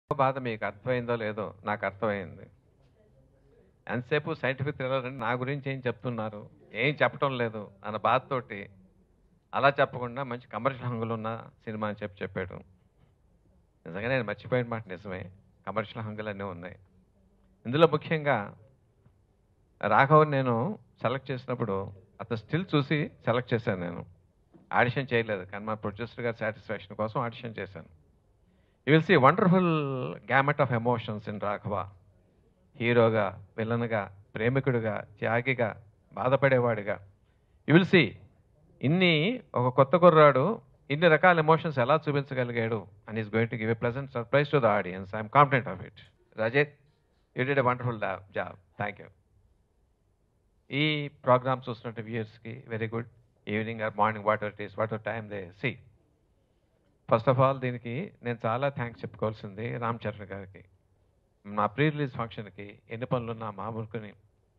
బాధ మీకు అర్థమైందో లేదో నాకు అర్థమైంది ఎంతసేపు సైంటిఫిక్ థ్రిల్లర్ అని నా గురించి ఏం చెప్తున్నారు ఏం చెప్పటం లేదు అన్న బాధతోటి అలా చెప్పకుండా మంచి కమర్షియల్ హంగులు ఉన్న సినిమా అని చెప్పి చెప్పాడు నిజంగా నేను మర్చిపోయిన మాట నిజమే కమర్షియల్ హంగులు అన్నీ ఉన్నాయి ఇందులో ముఖ్యంగా రాఘవ్ నేను సెలెక్ట్ చేసినప్పుడు అతను స్టిల్ చూసి సెలెక్ట్ చేశాను నేను ఆడిషన్ చేయలేదు కానీ మా ప్రొడ్యూసర్ గారి సాటిస్ఫాక్షన్ కోసం ఆడిషన్ చేశాను you will see wonderful gamut of emotions in Raghava హీరోగా విలన్గా ప్రేమికుడిగా త్యాగిగా బాధపడేవాడిగా యూ విల్ సీ ఇన్ని ఒక కొత్త కుర్రాడు ఇన్ని రకాల ఎమోషన్స్ ఎలా చూపించగలిగాడు and is going to give a pleasant surprise to the audience I'm confident of it Rajat you did a wonderful job thank you ఈ ప్రోగ్రామ్ చూస్తున్నట్టు వ్యూయర్స్కి very good evening or morning whatever it is whatever time they see first of all దీనికి నేను చాలా thanks చెప్పుకోవాల్సింది రామ్ చరణ్ గారికి నా pre release ఫంక్షన్కి ఎన్ని పనులున్నా మామూలుకొని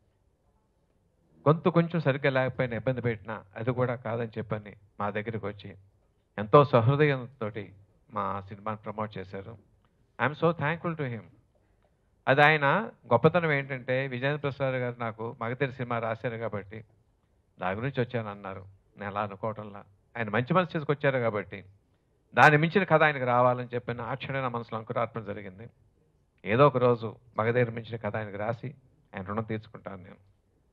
గొంతు కొంచెం సరిగ్గా లేకపోయినా ఇబ్బంది పెట్టినా అది కూడా కాదని చెప్పని మా దగ్గరికి వచ్చి ఎంతో సహృదయంతో మా సినిమాని ప్రమోట్ చేశారు I'm so thankful to him అది ఆయన గొప్పతనం ఏంటంటే విజయేంద్ర ప్రసాద్ గారు నాకు మగధీర సినిమా రాశారు కాబట్టి దాని గురించి వచ్చాను అన్నారు నేను అలా అనుకోవటంలా ఆయన మంచి మనసు చేసుకొచ్చారు కాబట్టి దాన్ని మించిన కథ ఆయనకు రావాలని చెప్పిన ఆ క్షణం నా మనసులో అంకురార్పణ జరిగింది ఏదో ఒక రోజు మగధీర మించిన కథ ఆయనకు రాసి ఆయన రుణం తీర్చుకుంటాను నేను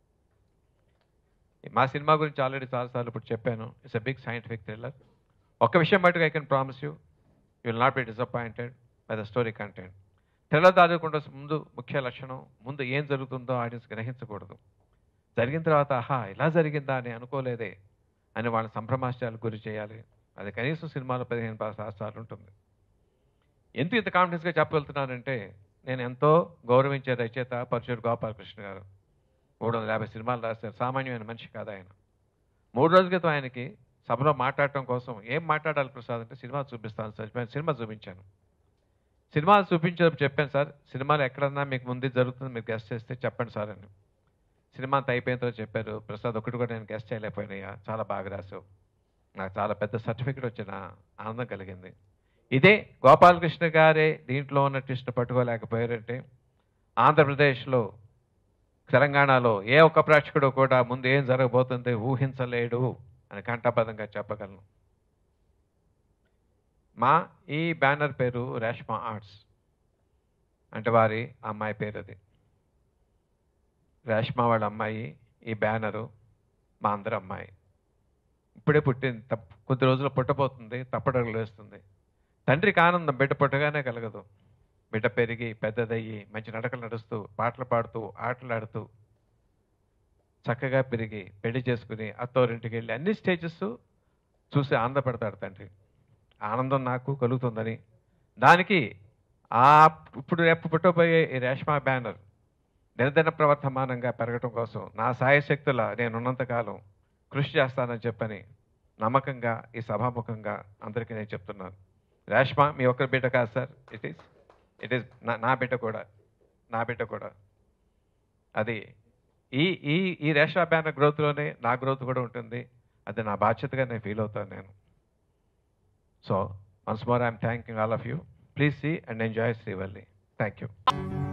మా సినిమా గురించి ఆల్రెడీ చాలాసార్లు ఇప్పుడు చెప్పాను it's a big scientific thriller ఒక్క విషయం మటుకు I can promise you you will not be disappointed by the story content thriller దాదుకుంటే ముందు ముఖ్య లక్షణం ముందు ఏం జరుగుతుందో ఆడియన్స్ గ్రహించకూడదు జరిగిన తర్వాత ఆహా ఇలా జరిగిందా అని అనుకోలేదే అని వాళ్ళ సంభ్రమాశ్చర్యాలకు గురి చేయాలి అది కనీసం సినిమాలో పదిహేను శాస్త్రాలు ఉంటుంది ఎందుకు ఇంత కాన్ఫిడెన్స్గా చెప్పగలుగుతున్నానంటే నేను ఎంతో గౌరవించే రచయిత పరశుడు గోపాలకృష్ణ గారు మూడు వందల యాభై సినిమాలు రాశారు సామాన్యమైన మనిషి కాదు ఆయన మూడు రోజుల క్రితం ఆయనకి సభలో మాట్లాడటం కోసం ఏం మాట్లాడాలి ప్రసాద్ అంటే సినిమా చూపిస్తాను సార్ నేను సినిమా చూపించాను సినిమా చూపించేటప్పుడు చెప్పాను సార్ సినిమాలు ఎక్కడన్నా మీకు ముందు జరుగుతుంది మీరు గెస్ట్ చేస్తే చెప్పండి సార్ అని సినిమా అంతా అయిపోయిన తర్వాత చెప్పారు ప్రసాద్ ఒకటి కూడా నేను గెస్ట్ చేయలేకపోయినాయా చాలా బాగా రాసావు నాకు చాలా పెద్ద సర్టిఫికెట్ వచ్చిన ఆనందం కలిగింది ఇదే గోపాలకృష్ణ గారే దీంట్లో ఉన్న ట్విస్ట్ పట్టుకోలేకపోయారంటే ఆంధ్రప్రదేశ్లో తెలంగాణలో ఏ ఒక్క ప్రేక్షకుడు కూడా ముందు ఏం జరగబోతుంది ఊహించలేడు అని కంఠబద్ధంగా చెప్పగలను మా ఈ బ్యానర్ పేరు రేష్మా ఆర్ట్స్ అంటే వారి అమ్మాయి పేరు అది రేష్మా వాళ్ళ అమ్మాయి ఈ బ్యానరు మా అందరి అమ్మాయి ఇప్పుడే పుట్టింది తప్ప కొద్ది రోజులు పుట్టబోతుంది తప్పడగలు వేస్తుంది తండ్రికి ఆనందం బిడ్డ పుట్టగానే కలగదు బిడ్డ పెరిగి పెద్దదయ్యి మంచి నడకలు నడుస్తూ పాటలు పాడుతూ ఆటలాడుతూ చక్కగా పెరిగి పెళ్లి చేసుకుని అత్తోరింటికి వెళ్ళి అన్ని స్టేజెస్ చూసి ఆనందపడతాడు తండ్రి ఆనందం నాకు కలుగుతుందని దానికి ఆ ఇప్పుడు రేపు పుట్టబోయే ఈ రేష్మా బ్యానర్ నిరంతర ప్రవర్తమానంగా పెరగటం కోసం నా సాయశక్తుల నేనున్నంతకాలం కృషి చేస్తానని చెప్పని నమ్మకంగా ఈ సభాముఖంగా అందరికీ నేను చెప్తున్నాను రేష్మా మీ ఒక్కరి బిడ్డ కాదు sir it is it is నా నా బిడ్డ కూడా నా బిడ్డ కూడా అది ఈ ఈ ఈ రేషా బ్యానర్ గ్రోత్లోనే నా గ్రోత్ కూడా ఉంటుంది అది నా బాధ్యతగా నేను ఫీల్ అవుతాను నేను so once more I'm thanking all of you please see and enjoy Srivalli thank you